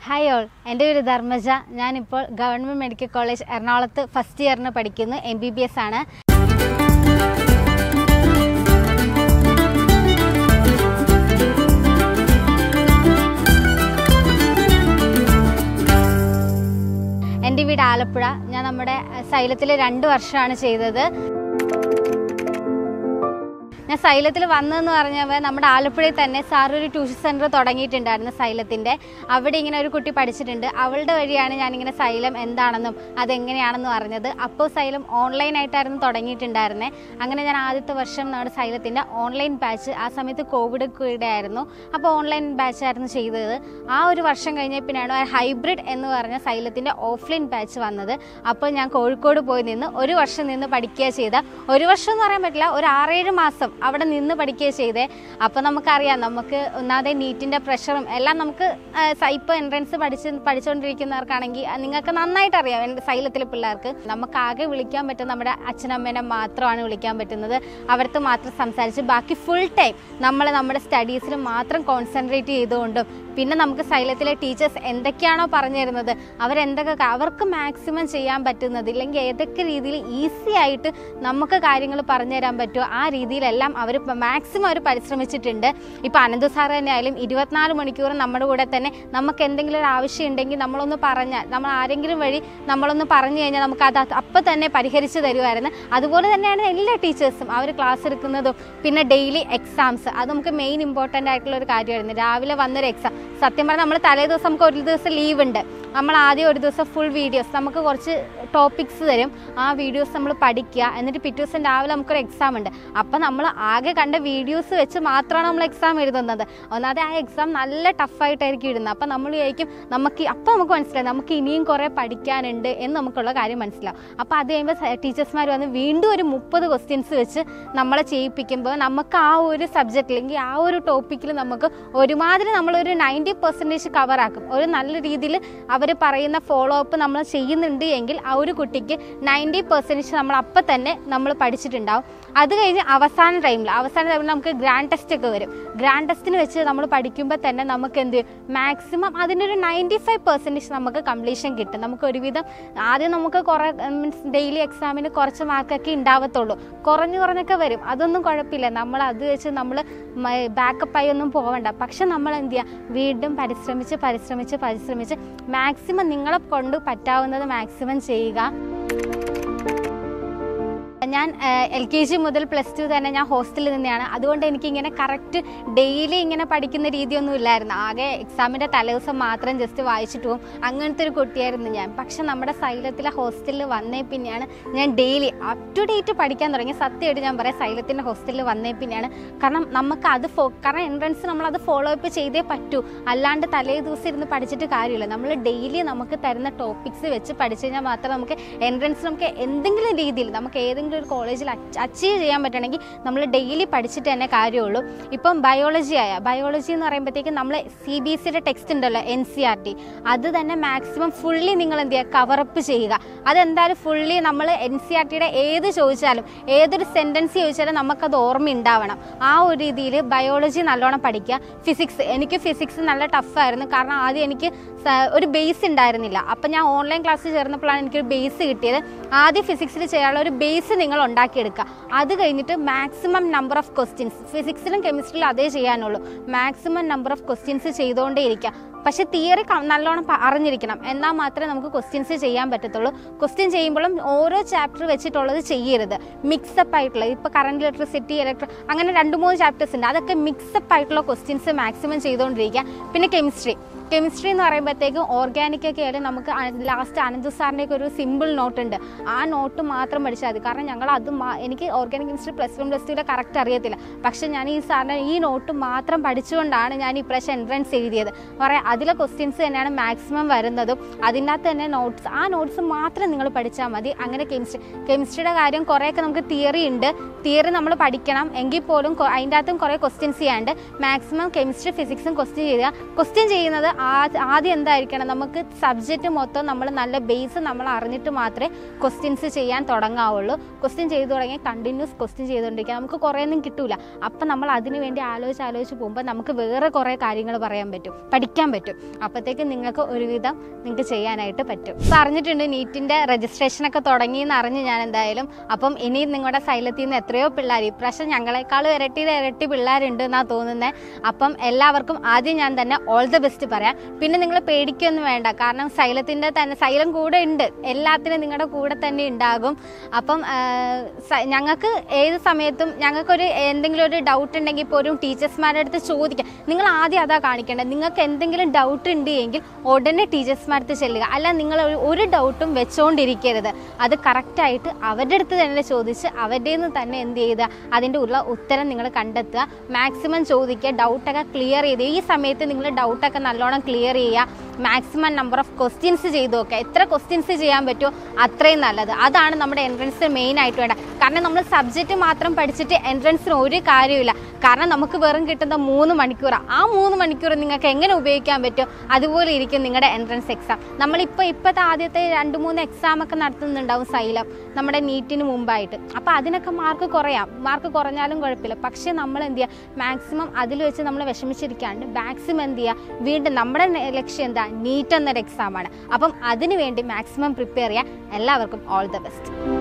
hi all എൻ്റെ പേര് ധർമ്മജ ഞാനിപ്പോൾ ഗവൺമെൻറ് മെഡിക്കൽ കോളേജ് എറണാകുളത്ത് ഫസ്റ്റ് ഇയറിന് പഠിക്കുന്നു എം ബി ബി എസ് ആണ് എൻ്റെ വീട് ആലപ്പുഴ ഞാൻ നമ്മുടെ സൈലത്തിൽ രണ്ട് വർഷമാണ് ചെയ്തത് ഞാൻ സൈലത്തിൽ വന്നതെന്ന് പറഞ്ഞപ്പോൾ നമ്മുടെ ആലപ്പുഴയിൽ തന്നെ സാർ ഒരു ട്യൂഷൻ സെൻറ്റർ തുടങ്ങിയിട്ടുണ്ടായിരുന്നു സൈലത്തിൻ്റെ അവിടെ ഇങ്ങനെ ഒരു കുട്ടി പഠിച്ചിട്ടുണ്ട് അവളുടെ വഴിയാണ് ഞാനിങ്ങനെ സൈലം എന്താണെന്നും അതെങ്ങനെയാണെന്നും അറിഞ്ഞത് അപ്പോൾ സൈലം ഓൺലൈനായിട്ടായിരുന്നു തുടങ്ങിയിട്ടുണ്ടായിരുന്നത് അങ്ങനെ ഞാൻ ആദ്യത്തെ വർഷം നമ്മുടെ സൈലത്തിൻ്റെ ഓൺലൈൻ ബാച്ച് ആ സമയത്ത് കോവിഡ് കൂടെ ആയിരുന്നു അപ്പോൾ ഓൺലൈൻ ബാച്ചായിരുന്നു ചെയ്തത് ആ ഒരു വർഷം കഴിഞ്ഞ പിന്നെയാണ് ഹൈബ്രിഡ് എന്ന് പറഞ്ഞ സൈലത്തിൻ്റെ ഓഫ്ലൈൻ ബാച്ച് വന്നത് അപ്പോൾ ഞാൻ കോഴിക്കോട് പോയി നിന്ന് ഒരു വർഷം നിന്ന് പഠിക്കുക ചെയ്ത ഒരു വർഷം എന്ന് പറയാൻ പറ്റില്ല ഒരു ആറേഴ് മാസം അവിടെ നിന്ന് പഠിക്കുക ചെയ്തേ അപ്പോൾ നമുക്കറിയാം നമുക്ക് ഒന്നാമതെ നീറ്റിൻ്റെ പ്രഷറും എല്ലാം നമുക്ക് ഇപ്പോൾ എൻട്രൻസ് പഠിച്ച് പഠിച്ചുകൊണ്ടിരിക്കുന്നവർക്കാണെങ്കിൽ നിങ്ങൾക്ക് നന്നായിട്ട് അറിയാം എൻ- സൈലത്തിലെ പിള്ളേർക്ക് നമുക്ക് ആകെ വിളിക്കാൻ പറ്റുന്ന നമ്മുടെ അച്ഛനമ്മേനെ മാത്രമാണ് വിളിക്കാൻ പറ്റുന്നത് അവർക്ക് മാത്രം സംസാരിച്ച് ബാക്കി ഫുൾ ടൈം നമ്മൾ നമ്മുടെ സ്റ്റഡീസിൽ മാത്രം കോൺസെൻട്രേറ്റ് ചെയ്തുകൊണ്ടും പിന്നെ നമുക്ക് സൈലത്തിലെ ടീച്ചേഴ്സ് എന്തൊക്കെയാണോ പറഞ്ഞു തരുന്നത് അവരെന്തൊക്കെ ക- അവർക്ക് മാക്സിമം ചെയ്യാൻ പറ്റുന്നത് ഇല്ലെങ്കിൽ ഏതൊക്കെ രീതിയിൽ ഈസി ആയിട്ട് നമുക്ക് കാര്യങ്ങൾ പറഞ്ഞു തരാൻ പറ്റുമോ ആ രീതിയിലെല്ലാം അവർ മാക്സിമം അവർ പരിശ്രമിച്ചിട്ടുണ്ട് ഇപ്പോൾ അനന്ത് സാർ തന്നെ ആയാലും ഇരുപത്തിനാല് മണിക്കൂർ നമ്മുടെ കൂടെ തന്നെ നമുക്ക് എന്തെങ്കിലും ഒരു ആവശ്യം ഉണ്ടെങ്കിൽ നമ്മളൊന്ന് പറഞ്ഞാൽ നമ്മൾ ആരെങ്കിലും വഴി നമ്മളൊന്ന് പറഞ്ഞു കഴിഞ്ഞാൽ നമുക്ക് അത് അപ്പം തന്നെ പരിഹരിച്ച് തരുമായിരുന്നു അതുപോലെ തന്നെയാണ് എല്ലാ ടീച്ചേഴ്സും അവർ ക്ലാസ് എടുക്കുന്നതും പിന്നെ ഡെയിലി എക്സാംസ് അത് നമുക്ക് മെയിൻ ഇമ്പോർട്ടൻ്റ് ആയിട്ടുള്ള ഒരു കാര്യമായിരുന്നു രാവിലെ വന്നൊരു എക്സാം സത്യം പറഞ്ഞാൽ നമ്മൾ തലേ ദിവസം നമുക്ക് ഒരു ദിവസം ലീവ് ഉണ്ട് നമ്മൾ ആദ്യം ഒരു ദിവസം ഫുൾ വീഡിയോസ് നമുക്ക് കുറച്ച് ടോപ്പിക്സ് തരും ആ വീഡിയോസ് നമ്മൾ പഠിക്കുക എന്നിട്ട് പിറ്റേ ദിവസം രാവിലെ നമുക്കൊരു എക്സാം ഉണ്ട് അപ്പം നമ്മൾ ആകെ കണ്ട വീഡിയോസ് വെച്ച് മാത്രമാണ് നമ്മൾ എക്സാം എഴുതുന്നത് ഒന്നാമതെ ആ എക്സാം നല്ല ടഫായിട്ടായിരിക്കും ഇടുന്നത് അപ്പം നമ്മൾ വിചാരിക്കും നമുക്ക് അപ്പം നമുക്ക് മനസ്സിലാവും നമുക്ക് ഇനിയും കുറേ പഠിക്കാനുണ്ട് എന്ന് നമുക്കുള്ള കാര്യം മനസ്സിലാവും അപ്പോൾ അത് കഴിയുമ്പോൾ ടീച്ചേഴ്സ്മാർ വന്ന് വീണ്ടും ഒരു മുപ്പത് ക്വസ്റ്റ്യൻസ് വെച്ച് നമ്മളെ ചെയ്യിപ്പിക്കുമ്പോൾ നമുക്ക് ആ ഒരു സബ്ജക്റ്റ് അല്ലെങ്കിൽ ആ ഒരു ടോപ്പിക്കിൽ നമുക്ക് ഒരുമാതിരി നമ്മളൊരു നയൻറ്റി പെർസെൻറ്റേജ് കവറാക്കും ഒരു നല്ല രീതിയിൽ അവർ പറയുന്ന ഫോളോ അപ്പ് നമ്മൾ ചെയ്യുന്നുണ്ട് എങ്കിൽ ആ ഒരു കുട്ടിക്ക് നയൻറ്റി പെർസെൻറ്റേജ് നമ്മൾ അപ്പം തന്നെ നമ്മൾ പഠിച്ചിട്ടുണ്ടാവും അത് കഴിഞ്ഞ് അവസാന ടൈമിൽ അവസാന ടൈമിൽ നമുക്ക് ഗ്രാൻഡ് ടെസ്റ്റ് ഒക്കെ വരും ഗ്രാൻഡ് ടെസ്റ്റിന് വെച്ച് നമ്മൾ പഠിക്കുമ്പോൾ തന്നെ നമുക്ക് എന്ത് മാക്സിമം അതിനൊരു നയൻറ്റി ഫൈവ് പെർസെൻറ്റേജ് നമുക്ക് കംപ്ലീഷൻ കിട്ടും നമുക്ക് ഒരുവിധം ആദ്യം നമുക്ക് കുറേ മീൻസ് ഡെയിലി എക്സാമിന് കുറച്ച് മാർക്കൊക്കെ ഉണ്ടാവത്തുള്ളൂ കുറഞ്ഞു കുറഞ്ഞൊക്കെ വരും അതൊന്നും കുഴപ്പമില്ല നമ്മൾ അത് വെച്ച് നമ്മൾ ബാക്കപ്പായി ഒന്നും പോവണ്ട പക്ഷെ നമ്മൾ എന്ത് ചെയ്യുക വീണ്ടും പരിശ്രമിച്ച് പരിശ്രമിച്ച് പരിശ്രമിച്ച് മാക്സിമം നിങ്ങളെ കൊണ്ട് പറ്റാവുന്നത് മാക്സിമം ചെയ്യുക ഞാൻ എൽ കെ ജി മുതൽ പ്ലസ് ടു തന്നെ ഞാൻ ഹോസ്റ്റലിൽ നിന്നെയാണ് അതുകൊണ്ട് എനിക്കിങ്ങനെ കറക്റ്റ് ഡെയിലി ഇങ്ങനെ പഠിക്കുന്ന രീതിയൊന്നും ഇല്ലായിരുന്നു ആകെ എക്സാമിൻ്റെ തലേദിവസം മാത്രം ജസ്റ്റ് വായിച്ചിട്ട് പോകും അങ്ങനത്തെ ഒരു കുട്ടിയായിരുന്നു ഞാൻ പക്ഷെ നമ്മുടെ സൈലത്തിലെ ഹോസ്റ്റലിൽ വന്നേ പിന്നെയാണ് ഞാൻ ഡെയിലി അപ് ടു ഡേറ്റ് പഠിക്കാൻ തുടങ്ങി സത്യമായിട്ട് ഞാൻ പറയാം സൈലത്തിൻ്റെ ഹോസ്റ്റലിൽ വന്നേ പിന്നെയാണ് കാരണം നമുക്ക് അത് ഫോ കാരണം എൻട്രൻസ് നമ്മൾ അത് ഫോളോ അപ്പ് ചെയ്തേ പറ്റൂ അല്ലാണ്ട് തലേ ദിവസം ഇരുന്ന് പഠിച്ചിട്ട് കാര്യമില്ല നമ്മൾ ഡെയിലി നമുക്ക് തരുന്ന ടോപ്പിക്സ് വെച്ച് പഠിച്ചു കഴിഞ്ഞാൽ മാത്രം നമുക്ക് എൻട്രൻസ് നമുക്ക് എന്തെങ്കിലും രീതിയിൽ നമുക്ക് ഏതെങ്കിലും ഒരു കോളേജിൽ അച്ചീവ് ചെയ്യാൻ പറ്റണമെങ്കിൽ നമ്മൾ ഡെയിലി പഠിച്ചിട്ട് തന്നെ കാര്യമുള്ളൂ ഇപ്പം ബയോളജി ആയ ബയോളജി എന്ന് പറയുമ്പോഴത്തേക്കും നമ്മൾ സി ബി എസ് സിയുടെ ടെക്സ്റ്റ് ഉണ്ടല്ലോ എൻ സി ആർ ടി അത് തന്നെ മാക്സിമം ഫുള്ളി നിങ്ങൾ എന്ത് ചെയ്യുക കവറപ്പ് ചെയ്യുക അതെന്തായാലും ഫുള്ളി നമ്മൾ എൻ സി ആർ ടിയുടെ ഏത് ചോദിച്ചാലും ഏതൊരു സെൻറ്റൻസ് ചോദിച്ചാലും നമുക്കത് ഓർമ്മ ഉണ്ടാവണം ആ ഒരു രീതിയിൽ ബയോളജി നല്ലോണം പഠിക്കുക ഫിസിക്സ് എനിക്ക് ഫിസിക്സ് നല്ല ടഫായിരുന്നു കാരണം ആദ്യം എനിക്ക് സ- ഒരു ബേസ് ഉണ്ടായിരുന്നില്ല അപ്പം ഞാൻ ഓൺലൈൻ ക്ലാസ്സിൽ ചേർന്നപ്പോഴാണ് എനിക്കൊരു ബേസ് കിട്ടിയത് ആദ്യം ഫിസിക്സിൽ ചെയ്യാനുള്ള ഒരു ബേസ് നിങ്ങൾ ഉണ്ടാക്കിയെടുക്കുക അത് കഴിഞ്ഞിട്ട് മാക്സിമം നമ്പർ ഓഫ് ക്വസ്റ്റ്യൻസ് ഫിസിക്സിലും കെമിസ്ട്രിയിലും അതേ ചെയ്യാനുള്ളൂ മാക്സിമം നമ്പർ ഓഫ് ക്വസ്റ്റ്യൻസ് ചെയ്തുകൊണ്ടേ ഇരിക്കുക പക്ഷെ തിയറി നല്ലോണം പ- അറിഞ്ഞിരിക്കണം എന്നാൽ മാത്രമേ നമുക്ക് ക്വസ്റ്റ്യൻസ് ചെയ്യാൻ പറ്റത്തുള്ളൂ ക്വസ്റ്റ്യൻ ചെയ്യുമ്പോഴും ഓരോ ചാപ്റ്റർ വെച്ചിട്ടുള്ളത് ചെയ്യരുത് മിക്സപ്പ് ആയിട്ടുള്ള ഇപ്പോൾ കറണ്ട് ഇലക്ട്രിസിറ്റി ഇലക്ട്രി അങ്ങനെ രണ്ട് മൂന്ന് ചാപ്റ്റേഴ്സ് ഉണ്ട് അതൊക്കെ മിക്സപ്പ് ആയിട്ടുള്ള ക്വസ്റ്റ്യൻസ് മാക്സിമം ചെയ്തുകൊണ്ടിരിക്കുക പിന്നെ കെമിസ്ട്രി കെമിസ്ട്രി എന്ന് പറയുമ്പോഴത്തേക്കും ഓർഗാനിക് ഒക്കെ ആയിട്ട് നമുക്ക് ലാസ്റ്റ് അനന്ത് സാറിൻ്റെ ഒക്കെ ഒരു സിമ്പിൾ നോട്ട് ഉണ്ട് ആ നോട്ട് മാത്രം പഠിച്ചാൽ മതി കാരണം ഞങ്ങൾ അത് മാ- എനിക്ക് organic chemistry plus one plus ടുവിലെ കറക്റ്റ് അറിയത്തില്ല പക്ഷെ ഞാൻ ഈ സാറിൻ്റെ ഈ നോട്ട് മാത്രം പഠിച്ചുകൊണ്ടാണ് ഞാൻ ഈ പ്രാവശ്യം എൻട്രൻസ് എഴുതിയത് പറയാം അതിലെ ക്വസ്റ്റ്യൻസ് തന്നെയാണ് മാക്സിമം വരുന്നതും അതിനകത്ത് തന്നെ നോട്ട്സ് ആ നോട്ട്സ് മാത്രം നിങ്ങൾ പഠിച്ചാൽ മതി അങ്ങനെ കെമിസ്ട്രി കെമിസ്ട്രിയുടെ കാര്യം കുറേയൊക്കെ നമുക്ക് തിയറി ഉണ്ട് തിയറി നമ്മൾ പഠിക്കണം എങ്കിൽ പോലും കൊ- അതിൻ്റെ അകത്തും കുറേ ക്വസ്റ്റ്യൻസ് ചെയ്യാണ്ട് മാക്സിമം കെമിസ്ട്രി ഫിസിക്സും ക്വസ്റ്റ്യൻ ചെയ്യുക ക്വസ്റ്റ്യൻ ചെയ്യുന്നത് ആദ്യം എന്തായിരിക്കണം നമുക്ക് സബ്ജക്റ്റ് മൊത്തം നമ്മൾ നല്ല ബേസ് നമ്മൾ അറിഞ്ഞിട്ട് മാത്രമേ ക്വസ്റ്റ്യൻസ് ചെയ്യാൻ തുടങ്ങാവുള്ളൂ ക്വസ്റ്റ്യൻ ചെയ്തു തുടങ്ങിയാൽ കണ്ടിന്യൂസ് ക്വസ്റ്റ്യൻ ചെയ്തുകൊണ്ടിരിക്കുക നമുക്ക് കുറേയൊന്നും കിട്ടൂല അപ്പം നമ്മൾ അതിന് വേണ്ടി ആലോചിച്ച് ആലോചിച്ച് പോകുമ്പോൾ നമുക്ക് വേറെ കുറേ കാര്യങ്ങൾ പറയാൻ പറ്റും പഠിക്കാൻ പറ്റും അപ്പോഴത്തേക്ക് നിങ്ങൾക്ക് ഒരുവിധം നിങ്ങൾക്ക് ചെയ്യാനായിട്ട് പറ്റും ഇപ്പം അറിഞ്ഞിട്ടുണ്ട് നീറ്റിൻ്റെ രജിസ്ട്രേഷനൊക്കെ തുടങ്ങി എന്ന് അറിഞ്ഞ് ഞാൻ എന്തായാലും അപ്പം ഇനി നിങ്ങളുടെ സൈലത്തിൽ നിന്ന് എത്രയോ പിള്ളേർ ഇപ്രാവശ്യം ഞങ്ങളെക്കാളും ഇരട്ടിയുടെ ഇരട്ടി പിള്ളേരുണ്ട് എന്നാണ് തോന്നുന്നത് അപ്പം എല്ലാവർക്കും ആദ്യം ഞാൻ തന്നെ ഓൾ ദ ബെസ്റ്റ് പറയാം പിന്നെ നിങ്ങൾ പേടിക്കൊന്നും വേണ്ട കാരണം സൈലത്തിൻ്റെ തന്നെ സൈലം കൂടെ ഉണ്ട് എല്ലാത്തിനും നിങ്ങളുടെ കൂടെ തന്നെ ഉണ്ടാകും അപ്പം ആ, സ- ഞങ്ങൾക്ക് ഏത് സമയത്തും ഞങ്ങൾക്കൊരു എന്തെങ്കിലും ഒരു ഡൗട്ട് ഉണ്ടെങ്കിൽ പോലും ടീച്ചേഴ്സ്മാരുടെ അടുത്ത് ചോദിക്കാം നിങ്ങൾ ആദ്യം അതാ കാണിക്കേണ്ടത് നിങ്ങൾക്ക് എന്തെങ്കിലും ഡൗട്ട് ഉണ്ട് എങ്കിൽ ഉടനെ ടീച്ചേഴ്സ്മാരുടെ അടുത്ത് ചെല്ലുക അല്ല നിങ്ങൾ ഒരു- ഒരു ഡൗട്ടും വെച്ചുകൊണ്ടിരിക്കരുത് അത് കറക്റ്റായിട്ട് അവരുടെ അടുത്ത് തന്നെ ചോദിച്ച് അവരുടെ നിന്ന് തന്നെ എന്ത് ചെയ്യുക അതിൻ്റെ ഉള്ള ഉത്തരം നിങ്ങൾ കണ്ടെത്തുക മാക്സിമം ചോദിക്കുക ഡൗട്ടൊക്കെ ക്ലിയർ ചെയ്ത് ഈ സമയത്ത് നിങ്ങൾ ഡൗട്ടൊക്കെ നല്ലോണം ക്ലിയർ ചെയ്യുക മാക്സിമം നമ്പർ ഓഫ് ക്വസ്റ്റ്യൻസ് ചെയ്ത് നോക്കുക എത്ര ക്വസ്റ്റ്യൻസ് ചെയ്യാൻ പറ്റുമോ അത്രയും നല്ലത് അതാണ് നമ്മുടെ എൻട്രൻസിന് മെയിൻ ആയിട്ട് വേണ്ട കാരണം നമ്മൾ സബ്ജക്റ്റ് മാത്രം പഠിച്ചിട്ട് എൻട്രൻസിന് ഒരു കാര്യമില്ല കാരണം നമുക്ക് വെറും കിട്ടുന്ന മൂന്ന് മണിക്കൂറാണ് ആ മൂന്ന് മണിക്കൂർ നിങ്ങൾക്ക് എങ്ങനെ ഉപയോഗിക്കാൻ പറ്റുമോ അതുപോലെ ഇരിക്കും നിങ്ങളുടെ എൻട്രൻസ് എക്സാം നമ്മളിപ്പോൾ ഇപ്പോഴത്തെ ആദ്യത്തെ രണ്ട് മൂന്ന് എക്സാം ഒക്കെ നടത്തുന്നുണ്ടാവും സൈലം നമ്മുടെ നീറ്റിന് മുമ്പായിട്ട് അപ്പോൾ അതിനൊക്കെ മാർക്ക് കുറയാം മാർക്ക് കുറഞ്ഞാലും കുഴപ്പമില്ല പക്ഷേ നമ്മൾ എന്ത് ചെയ്യുക മാക്സിമം അതിൽ വെച്ച് നമ്മൾ വിഷമിച്ചിരിക്കാണ്ട് മാക്സിമം എന്ത് ചെയ്യുക വീണ്ടും നമ്മുടെ നെ- ലക്ഷ്യം എന്താ നീറ്റ് എന്നൊരു എക്സാമാണ് അപ്പം അതിന് വേണ്ടി മാക്സിമം പ്രിപ്പയർ ചെയ്യാൻ എല്ലാവർക്കും ഓൾ ദ ബെസ്റ്റ്